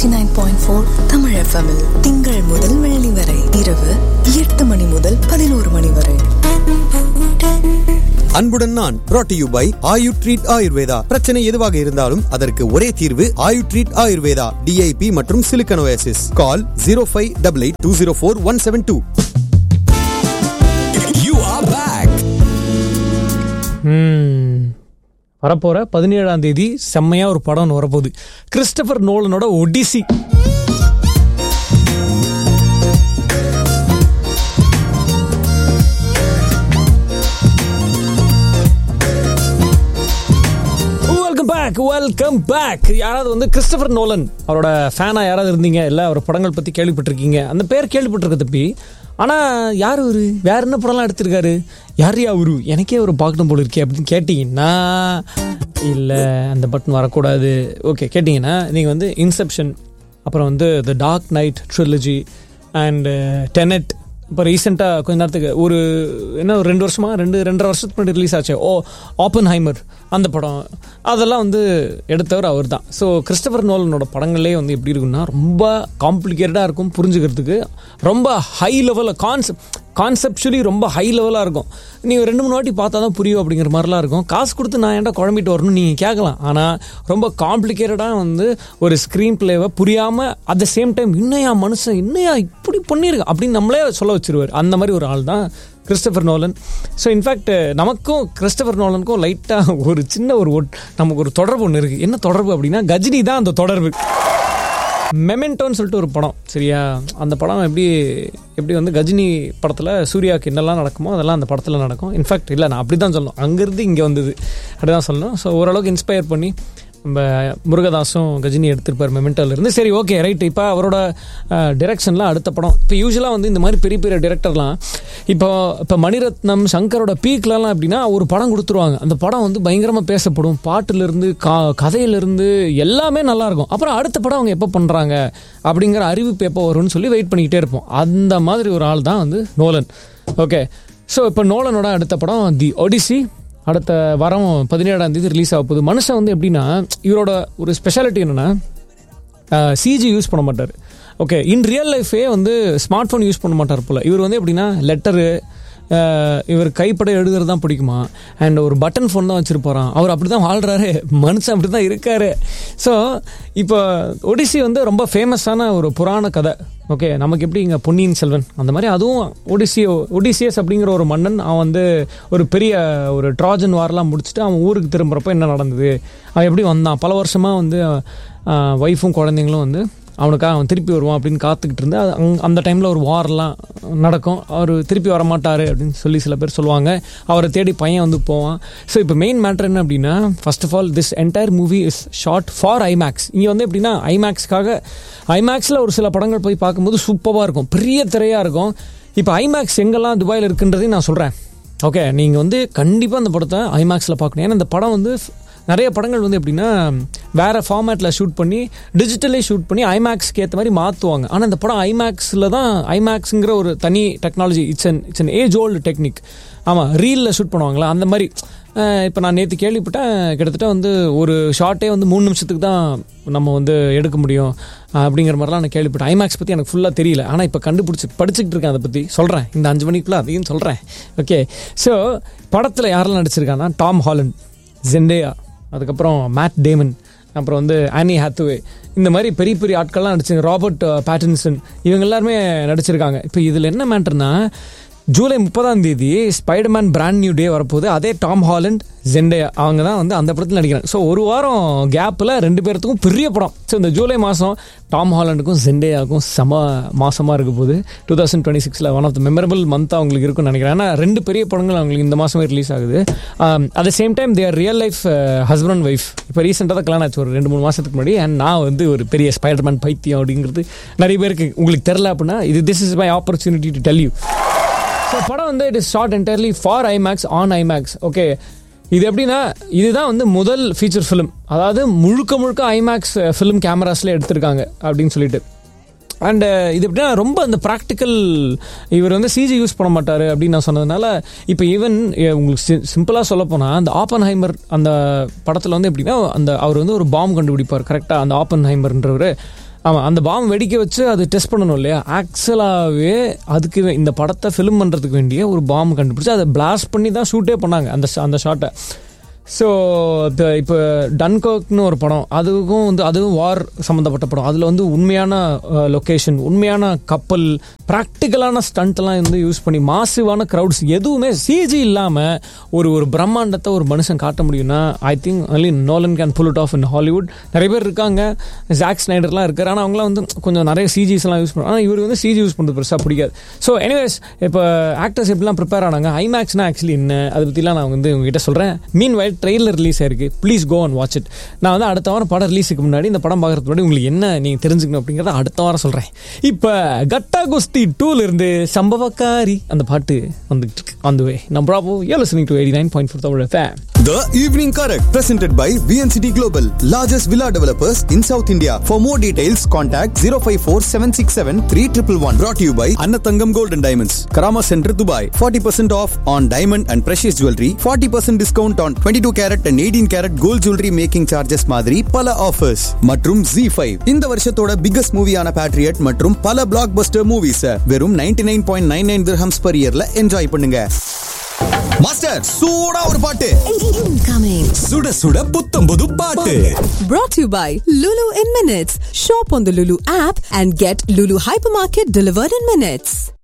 Nine point four Tamil எஃப்எம்மில் திங்கள் முதல் வெள்ளி வரை இரவு எட்டு மணி முதல் பதினோரு மணி வரை அன்புடன் நான் brought to you by Ayu treat Ayurveda பிரச்சனை எதுவாக இருந்தாலும் அதற்கு ஒரே தீர்வு ஆயு ட்ரீட் ஆயுர்வேதா டிஐபி மற்றும் சிலிக்கனோசிஸ் call zero five double eight two zero four one seven two you are back ம். வரப்போற பதினேழாம் தேதி செம்மையா ஒரு படம் ஒன்று வரப்போகுது கிறிஸ்டபர் நோலனோட Odyssey welcome back welcome back யாராவது வந்து கிறிஸ்டபர் நோலன் அவரோட ஃபேனா யாராவது இருந்தீங்க இல்லை அவர் படங்கள் பற்றி கேள்விப்பட்டிருக்கீங்க அந்த பேர் கேள்விப்பட்டிருக்க தப்பி ஆனால் யார் அவரு வேற என்ன படம்லாம் எடுத்திருக்காரு யார் அவரு எனக்கே ஒரு பார்க்கணும் போல இருக்கே அப்படின்னு கேட்டிங்கன்னா இல்லை அந்த பட்டன் வரக்கூடாது ஓகே கேட்டிங்கன்னா நீங்கள் வந்து இன்செப்ஷன் அப்புறம் வந்து the Dark Knight trilogy and Tenet இப்போ ரீசெண்டாக கொஞ்ச நேரத்துக்கு ஒரு என்ன ஒரு ரெண்டு வருஷமா ரெண்டு ரெண்டரை வருஷத்துக்கு முன்னாடி ரிலீஸ் ஆச்சு ஓ ஆப்பன் ஹைமர் அந்த படம் அதெல்லாம் வந்து எடுத்தவர் அவர் தான் ஸோ கிறிஸ்டபர் நோலனோட படங்களே வந்து எப்படி இருக்குன்னா ரொம்ப காம்ப்ளிகேட்டடாக இருக்கும் புரிஞ்சுக்கிறதுக்கு ரொம்ப ஹை லெவலில் கான்செப்ட் கான்செப்டுவலி ரொம்ப ஹை லெவலாக இருக்கும் நீங்கள் ரெண்டு மூணு வாட்டி பார்த்தா தான் புரியும் அப்படிங்கிற மாதிரிலாம் இருக்கும் காசு கொடுத்து நான் ஏன்டா குழம்பிட்டு வரணும்னு நீங்கள் கேட்கலாம் ஆனால் ரொம்ப காம்ப்ளிகேட்டடாக வந்து ஒரு ஸ்க்ரீன் பிளேவை புரியாமல் அட் த சேம் டைம் இன்னையா மனுஷன் இன்னையா இப்படி பண்ணியிருக்க அப்படின்னு நம்மளே சொல்ல வச்சிருவார் அந்த மாதிரி ஒரு ஆள் தான் கிறிஸ்டபர் நோலன் ஸோ இன்ஃபேக்ட் நமக்கும் கிறிஸ்டபர் நோலனுக்கும் லைட்டாக ஒரு சின்ன ஒரு ஒட்- நமக்கு ஒரு தொடர்பு ஒன்று இருக்குது என்ன தொடர்பு அப்படின்னா கஜினி தான் அந்த தொடர்பு மெமெண்டோன்னு சொல்லிட்டு ஒரு படம் சரியா அந்த படம் எப்படி எப்படி வந்து கஜினி படத்தில் சூர்யாவுக்கு என்னெல்லாம் நடக்குமோ அதெல்லாம் அந்த படத்தில் நடக்கும் இன்ஃபேக்ட் இல்லை நான் அப்படி தான் சொல்லணும் அங்கேருந்து இங்கே வந்தது அப்படி தான் சொல்லணும் ஸோ ஓரளவுக்கு இன்ஸ்பயர் பண்ணி நம்ம முருகதாஸும் கஜினி எடுத்திருப்பார் மெமெண்டோல இருந்து சரி ஓகே ரைட் இப்போ அவரோட டிரெக்ஷனில் அடுத்த படம் இப்போ யூஸ்வலாக வந்து இந்த மாதிரி பெரிய பெரிய டிரெக்டர்லாம் இப்போ இப்போ மணிரத்னம் சங்கரோட பீக்லலாம் எப்படின்னா ஒரு படம் கொடுத்துருவாங்க அந்த படம் வந்து பயங்கரமாக பேசப்படும் பாட்டுலேருந்து கா கதையிலேருந்து எல்லாமே நல்லா இருக்கும் அப்புறம் அடுத்த படம் அவங்க எப்போ பண்ணுறாங்க அப்படிங்கிற அறிவிப்பு எப்போ வரும்னு சொல்லி வெயிட் பண்ணிக்கிட்டே இருப்போம் அந்த மாதிரி ஒரு ஆள் தான் வந்து நோலன் ஓகே ஸோ இப்போ நோலனோட அடுத்த படம் தி ஒடிசி அடுத்த வாரம் பதினேழாம் தேதி ரிலீஸ் ஆக போகுது மனுஷன் வந்து எப்படின்னா இவரோட ஒரு ஸ்பெஷாலிட்டி என்னென்னா சிஜி யூஸ் பண்ண மாட்டார் ஓகே இன் ரியல் லைஃபே வந்து ஸ்மார்ட் ஃபோன் யூஸ் பண்ண மாட்டார் போல் இவர் வந்து எப்படின்னா லெட்டரு இவர் கைப்பட எழுதுறது தான் பிடிக்குமா அண்ட் ஒரு பட்டன் ஃபோன் தான் வச்சுருப்பாராம் அவர் அப்படி தான் வாழ்கிறாரு மனுஷன் அப்படி தான் இருக்காரு ஸோ இப்போ ஒடிசி வந்து ரொம்ப ஃபேமஸான ஒரு புராண கதை ஓகே நமக்கு எப்படி இங்கே பொன்னியின் செல்வன் அந்த மாதிரி அதுவும் ஒடிசி ஒடிசியஸ் அப்படிங்கிற ஒரு மன்னன் அவன் வந்து ஒரு பெரிய ஒரு ட்ராஜன் வாரெலாம் முடிச்சுட்டு அவன் ஊருக்கு திரும்புறப்ப என்ன நடந்தது அவன் எப்படி வந்தான் பல வருஷமாக வந்து ஒய்ஃபும் குழந்தைங்களும் வந்து அவனுக்காக அவன் திருப்பி வருவான் அப்படின்னு காத்துக்கிட்டு இருந்து அது அங்க- அந்த டைமில் ஒரு வார்லாம் நடக்கும் அவர் திருப்பி வர மாட்டார் அப்படின்னு சொல்லி சில பேர் சொல்லுவாங்க அவரை தேடி பையன் வந்து போவான் ஸோ இப்போ மெயின் மேட்ரு என்ன அப்படின்னா first of all this entire movie is shot for IMAX இங்கே வந்து எப்படின்னா ஐமேக்ஸ்க்காக ஐமேக்ஸில் ஒரு சில படங்கள் போய் பார்க்கும்போது சூப்பராக இருக்கும் பெரிய திரையாக இருக்கும் இப்போ ஐமேக்ஸ் எங்கெல்லாம் துபாயில் இருக்குன்றதையும் நான் சொல்கிறேன் ஓகே நீங்கள் வந்து கண்டிப்பாக அந்த படத்தை ஐமேக்ஸில் பார்க்கணும் ஏன்னா இந்த படம் வந்து நிறைய படங்கள் வந்து எப்படின்னா வேறு ஃபார்மேட்டில் ஷூட் பண்ணி டிஜிட்டலே ஷூட் பண்ணி ஐமேக்ஸ்க்கு ஏற்ற மாதிரி மாற்றுவாங்க ஆனால் இந்த படம் ஐமேக்ஸில் தான் ஐமேக்ஸுங்கிற ஒரு தனி technology it's an it's an age old technique ஆமாம் ரீலில் ஷூட் பண்ணுவாங்களா அந்த மாதிரி இப்போ நான் நேற்று கேள்விப்பட்டேன் கிட்டத்தட்ட வந்து ஒரு ஷார்ட்டே வந்து மூணு நிமிஷத்துக்கு தான் நம்ம வந்து எடுக்க முடியும் அஹ், அப்படிங்கிற மாதிரிலாம் நான் கேள்விப்பட்டேன் ஐமேக்ஸ் பற்றி எனக்கு ஃபுல்லாக தெரியல ஆனால் இப்போ கண்டுபிடிச்சி படிச்சுக்கிட்டு இருக்கேன் அதை பற்றி சொல்கிறேன் இந்த அஞ்சு மணிக்குள்ளே அதையும் சொல்கிறேன் ஓகே ஸோ படத்தில் யாரெல்லாம் நடிச்சிருக்காங்கன்னா டாம் ஹாலண்ட் ஜெண்டேயா அதுக்கப்புறம் மேட் டேமன் அப்புறம் வந்து ஆனி ஹாத்துவே இந்த மாதிரி பெரிய பெரிய ஆட்கள்லாம் நடிச்சிருங்க ராபர்ட் பேட்டின்சன் இவங்க எல்லாருமே நடிச்சிருக்காங்க இப்போ இதில் என்ன மேட்டர்னா ஜூலை முப்பதாம் தேதி ஸ்பைடர்மேன் பிராண்ட் நியூ டே வரப்போகுது அதே டாம் ஹாலண்ட் ஜெண்டே அவங்க தான் வந்து அந்த படத்தில் நடிக்கிறாங்க ஸோ ஒரு வாரம் கேப்பில் ரெண்டு பேர்த்துக்கும் பெரிய படம் ஸோ இந்த ஜூலை மாதம் டாம் ஹாலண்டுக்கும் ஜெண்டேயாவுக்கும் செம மாசமாக இருக்க போகுது டூ தௌசண்ட் டுவெண்ட்டி சிக்ஸில் one of the memorable month அவங்களுக்கு இருக்கும்னு நினைக்கிறேன் ஏன்னா ரெண்டு பெரிய படங்கள் அவங்களுக்கு இந்த மாதமே ரிலீஸ் ஆகுது at the same time their real life husband and wife இப்போ ரீசெண்டாக தான் கல்யாணம் ஆச்சு ஒரு ரெண்டு மூணு மாதத்துக்கு முன்னாடி அண்ட் நான் வந்து ஒரு பெரிய ஸ்பைடர்மேன் பைத்தியம் அப்படிங்கிறது நிறைய பேருக்கு உங்களுக்கு தெரில அப்படின்னா இது this is my opportunity to tell you so படம் வந்து it is shot entirely for IMAX on IMAX okay இது எப்படின்னா இதுதான் வந்து முதல் ஃபீச்சர் ஃபிலிம் அதாவது முழுக்க முழுக்க ஐமேக்ஸ் ஃபிலிம் கேமராஸில் எடுத்திருக்காங்க அப்படின்னு சொல்லிட்டு அண்ட் இது எப்படின்னா ரொம்ப அந்த ப்ராக்டிக்கல் இவர் வந்து சிஜி யூஸ் பண்ண மாட்டார் அப்படின்னு நான் சொன்னதுனால இப்போ ஈவன் உங்களுக்கு சிம்பிளாக சொல்ல போனால் அந்த ஆப்பன் ஹைமர் அந்த படத்தில் வந்து எப்படின்னா அந்த அவர் வந்து ஒரு பாம் கண்டுபிடிப்பார் கரெக்டாக அந்த ஆப்பன் ஹைமர்ன்றவர் ஆமாம் அந்த பாம் வெடிக்க வச்சு அது டெஸ்ட் பண்ணணும் இல்லையா ஆக்சுவலாகவே அதுக்கு வே- இந்த படத்தை ஃபிலிம் பண்ணுறதுக்கு வேண்டிய ஒரு பாம் கண்டுபிடிச்சு அதை பிளாஸ்ட் பண்ணி தான் ஷூட்டே பண்ணாங்க அந்த ஷ- அந்த ஷாட்டை ஸோ இப்போ இப்போ டன்கோக்னு ஒரு படம் அதுக்கும் வந்து அதுவும் வார் சம்மந்தப்பட்ட படம் அதில் வந்து உண்மையான லொக்கேஷன் உண்மையான கப்பல் ப்ராக்டிக்கலான ஸ்டண்ட்லாம் வந்து யூஸ் பண்ணி மாசிவான க்ரௌட்ஸ் எதுவுமே சிஜி இல்லாமல் ஒரு ஒரு பிரம்மாண்டத்தை ஒரு மனுஷன் காட்ட முடியும்னா I think only Nolan can pull it off in Hollywood நிறைய பேர் இருக்காங்க ஜாக் ஸ்னைடர்லாம் இருக்காரு ஆனால் அவங்களாம் வந்து கொஞ்சம் நிறைய சிஜிஸ்லாம் யூஸ் பண்ணுவாங்க ஆனால் இவர் வந்து சிஜி யூஸ் பண்ணுறது பெருசாக பிடிக்காது ஸோ எனிவேஸ் இப்போ ஆக்டர்ஸ் எப்படிலாம் ப்ரிப்பேர் ஆனாங்க ஐமேக்ஸ்னா ஆக்சுவலி என்ன அதை பற்றிலாம் நான் வந்து உங்ககிட்ட சொல்கிறேன் மீன் வைல் ட்ரெயிலர் ரிலீஸ் ஆயிருக்கு please go and watch it நான் வந்து அடுத்த வாரம் படம் ரிலீஸுக்கு முன்னாடி இந்த படம் பார்க்கறதுக்கு முன்னாடி உங்களுக்கு என்ன நீங்கள் தெரிஞ்சுக்கணும் அப்படிங்கிறத அடுத்த வாரம் சொல்கிறேன் இப்போ கட்டா குஸ்தி டூல இருந்து சம்பவக்காரி அந்த பாட்டு வந்துட்டு இருக்கு அந்த வே நம்ம ப்ராபோ you listening to eighty nine point four Tamil fan The Evening Correct, presented by VNCT Global, largest villa developers in South India. For more details, contact 054 767 3111. Brought to you by Annatangam Gold and Diamonds, Karama Center, Dubai. 40% off on diamond and precious jewelry. 40% discount on 22 carat and 18 carat gold jewelry making charges மாதிரி பல offers மற்றும் Z5 இந்த வருஷத்தோட biggest மூவியான Patriot மற்றும் பல black Bastar movies வெறும் 99.99 nine point nine nine dirhams per இயர்ல enjoy பண்ணுங்க மாஸ்டர் சூடா ஒரு பாட்டு Incoming. சுட சுட புத்தம் புது பாட்டு Brought to you by Lulu in Minutes. Shop on the Lulu app and get Lulu Hypermarket delivered in minutes.